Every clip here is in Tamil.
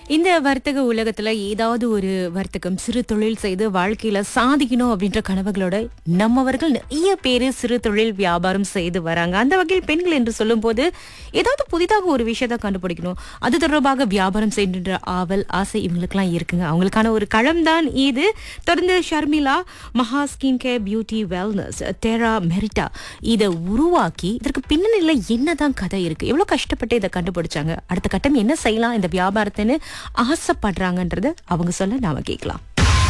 இந்த வர்த்தக உலகத்துல ஏதாவது ஒரு வர்த்தகம் சிறு தொழில் செய்து வாழ்க்கையில சாதிக்கணும் அப்படின்ற கனவுகளோட நம்மவர்கள் நிறைய பேரு சிறு தொழில் வியாபாரம் செய்து வராங்க அந்த வகையில் பெண்கள் என்று சொல்லும்போது ஏதாவது புதிதாக ஒரு விஷயத்தை கண்டுபிடிக்கணும் அது தொடர்பாக வியாபாரம் செய்கின்ற ஆவல் ஆசை இவங்களுக்கெல்லாம் இருக்குங்க அவங்களுக்கான ஒரு களம் தான் இது தொடர்ந்து Sharmila Maha skin care beauty wellness Teramerita இதை உருவாக்கி இதற்கு பின்னணியில் என்னதான் கதை இருக்கு எவ்வளவு கஷ்டப்பட்டு இதை கண்டுபிடிச்சாங்க அடுத்த கட்டம் என்ன செய்யலாம் இந்த வியாபாரத்தைன்னு ஆசைப்படுறாங்கன்றத அவங்க சொல்ல நாம கேட்கலாம்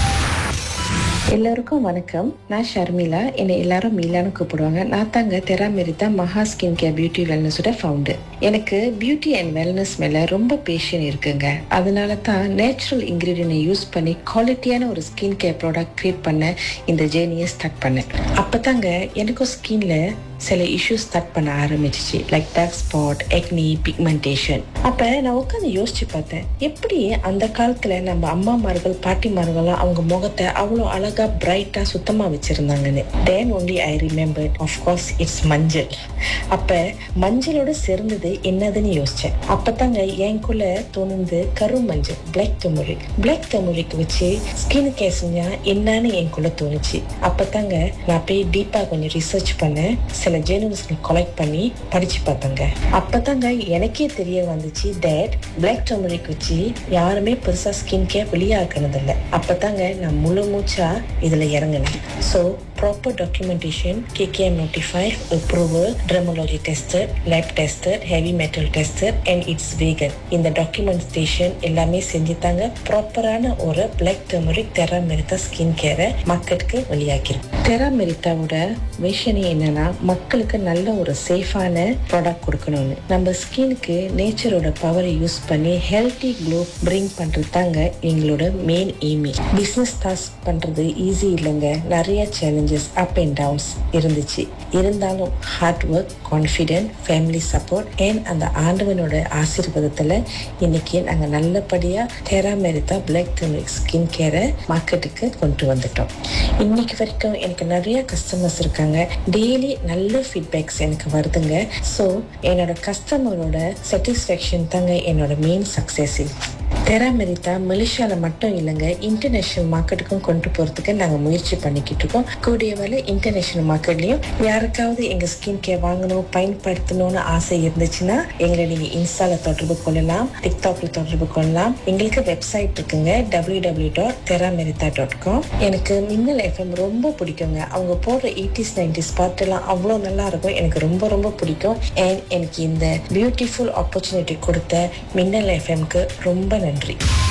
எல்லாருக்கும் வணக்கம் நான் ஷர்மிளா என்னை எல்லாரும் மீலான்னு கூப்பிடுவாங்க நான் தாங்க Teramerita Maha skin care beauty வெல்னஸோட ஃபவுண்டர் எனக்கு பியூட்டி அண்ட் வெல்னஸ் மேல ரொம்ப பேஷன் இருக்குங்க அதனால தான் நேச்சுரல் இன்கிரீடியனை யூஸ் பண்ணி குவாலிட்டியான ஒரு ஸ்கின் கேர் ப்ராடக்ட் கிரியேட் பண்ண இந்த ஜேர்னியை ஸ்டார்ட் பண்ணேன் அப்பதாங்க எனக்கும் ஸ்கின்ல சில இஷ்யூஸ் ஸ்டார்ட் பண்ண ஆரம்பிச்சிச்சு like dark spot acne pigmentation அப்ப நான் உட்காந்து யோசிச்சு பார்த்தேன் எப்படி அந்த காலத்துல நம்ம அம்மாமார்கள் பாட்டிமார்கள்லாம் அவங்க முகத்தை அவ்வளோ அழகா பிரைட்டா சுத்தமா வச்சிருந்தாங்கன்னு then only I remember course it's மஞ்சள் அப்ப மஞ்சளோட சேர்ந்தது என்னதுன்னு யோசிச்சேன் அப்பதாங்க எனக்குள்ள தோணுது கரு மஞ்சள் பிளாக் தமிழிக் பிளாக் தமிழிக்கு வச்சு ஸ்கின் கேர் செஞ்சா என்னன்னு எனக்குள்ள தோணுச்சு அப்பதாங்க நான் போய் டீப்பா கொஞ்சம் ரிசர்ச் பண்ணேன் சில ஜேர்னல்ஸ்ல கலெக்ட் பண்ணி படிச்சு பார்த்தேங்க அப்பதாங்க எனக்கே தெரிய வந்துச்சு தட் பிளாக் டர்மரிக் வச்சு யாருமே பெருசா ஸ்கின் கேர் வெளியாக்குனது இல்லை அப்பதாங்க நான் முழு மூச்சா இதுல இறங்கினேன் so proper documentation KKM notified approval dermatology tested lab tested heavy metal tested and it's vegan இந்த டாக்குமெண்டேஷன் எல்லாமே செஞ்சு தாங்க ப்ராப்பரான ஒரு பிளாக் டர்மரிக் தெராமெரித்தா ஸ்கின் கேரை மக்களுக்கு வெளியாக்கிருக்கு தெராமெரித்தாவோட விஷனே என்னன்னா மக்களுக்கு நல்ல ஒரு சேஃபான ப்ராடக்ட் கொடுக்கணும்னு நம்ம ஸ்கின்க்கு நேச்சரோட பவரை யூஸ் பண்ணி ஹெல்த்தி க்ளோ பிரிங் பண்றது தாங்க எங்களோட மெயின் எய்மி பிஸ்னஸ் டாஸ்க் பண்றது ஈஸி இல்லைங்க நிறைய சேலஞ்சஸ் அப் அண்ட் டவுன்ஸ் இருந்துச்சு இருந்தாலும் hard work confident family support and அந்த ஆண்டவனோட ஆசீர்வாதத்துல இன்னைக்கு நாங்க நல்லபடியா டெராமெரித்தா பிளாக் டர்மரிக் ஸ்கின் கேரை மார்க்கெட்டுக்கு கொண்டு வந்துட்டோம் இன்னைக்கு வரைக்கும் எனக்கு நிறைய கஸ்டமர்ஸ் இருக்காங்க டெய்லி நல்ல ஃபீட்பேக்ஸ் எனக்கு வருதுங்க ஸோ என்னோட கஸ்டமரோட சாட்டிஸ்ஃபேக்ஷன் தாங்க என்னோட மெயின் சக்ஸஸ் தெராமெரித்தா மலேசியால மட்டும் இல்லைங்க இன்டர்நேஷனல் மார்க்கெட்டுக்கும் கொண்டு போறதுக்கு நாங்க முயற்சி பண்ணிக்கிட்டு இருக்கோம் கூடிய வேலை இன்டர்நேஷனல் மார்க்கெட்லயும் யாருக்காவது எங்க ஸ்கின் கேர் வாங்கணும் பயன்படுத்தணும்னு ஆசை இருந்துச்சுன்னா எங்களை நீங்க இன்ஸ்டால தொடர்பு கொள்ளலாம் டிக்டாக்ல தொடர்பு கொள்ளலாம் எங்களுக்கு வெப்சைட் இருக்குங்க W W dot Teramerita dot com எனக்கு மின்னல் எஃப்எம் ரொம்ப பிடிக்குங்க அவங்க போடுற எயிட்டிஸ் நைன்டிஸ் பாட்டெல்லாம் அவ்வளோ நல்லா இருக்கும் எனக்கு ரொம்ப ரொம்ப பிடிக்கும் அண்ட் எனக்கு இந்த பியூட்டிஃபுல் ஆப்பர்ச்சுனிட்டி கொடுத்த மின்னல் எஃப்எம்க்கு ரொம்ப நன்றி